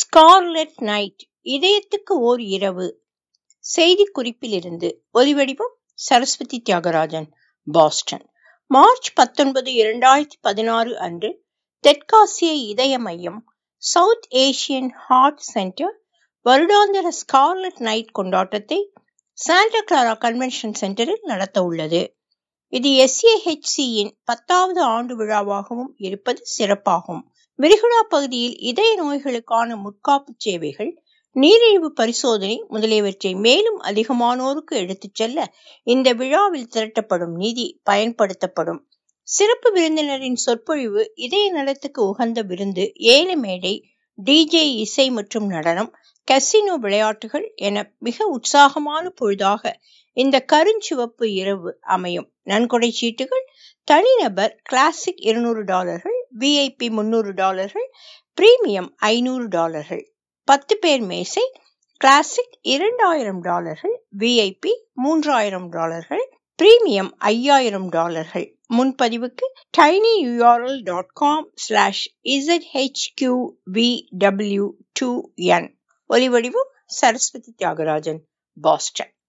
scarlet night இதயத்துக்கு ஓர் இரவு செய்தி குறிப்பிலிருந்து ஒலிவடிவம் சரஸ்வதி தியாகராஜன் பாஸ்டன் மார்ச் பத்தொன்பது இரண்டாயிரத்தி பதினாறு அன்று தெற்காசிய இதய மையம் சவுத் ஏசியன் ஹார்ட் சென்டர் வருடாந்திர ஸ்கார்லெட் நைட் கொண்டாட்டத்தை சாண்டா கிளாரா கன்வென்ஷன் சென்டரில் நடத்த உள்ளது இது எஸ்ஏஹெச்சியின் பத்தாவது ஆண்டு விழாவாகவும் இருப்பது சிறப்பாகும் விரிகுடா பகுதியில் இதய நோய்களுக்கான முற்காப்பு சேவைகள் நீரிழிவு பரிசோதனை முதலியவற்றை மேலும் அதிகமானோருக்கு எடுத்துச் செல்ல இந்த விழாவில் திரட்டப்படும் நிதி பயன்படுத்தப்படும் சிறப்பு விருந்தினரின் சொற்பொழிவு இதய நலத்துக்கு உகந்த விருந்து ஏல மேடை டிஜே இசை மற்றும் நடனம் கசினோ விளையாட்டுகள் என மிக உற்சாகமான பொழுதாக இந்த கருஞ்சிவப்பு இரவு அமையும் நன்கொடை சீட்டுகள் தனிநபர் கிளாசிக் இருநூறு டாலர்கள் விஐபி முன்னூறு டாலர்கள் பிரீமியம் ஐநூறு டாலர்கள் பத்து பேர் மேசை கிளாசிக் இரண்டாயிரம் டாலர்கள் விஐபி மூன்றாயிரம் டாலர்கள் பிரீமியம் ஐயாயிரம் டாலர்கள் முன்பதிவுக்கு tiny URL dot com slash ZHQVW two N ஒலிவடிவம் சரஸ்வதி தியாகராஜன் பாஸ்டன்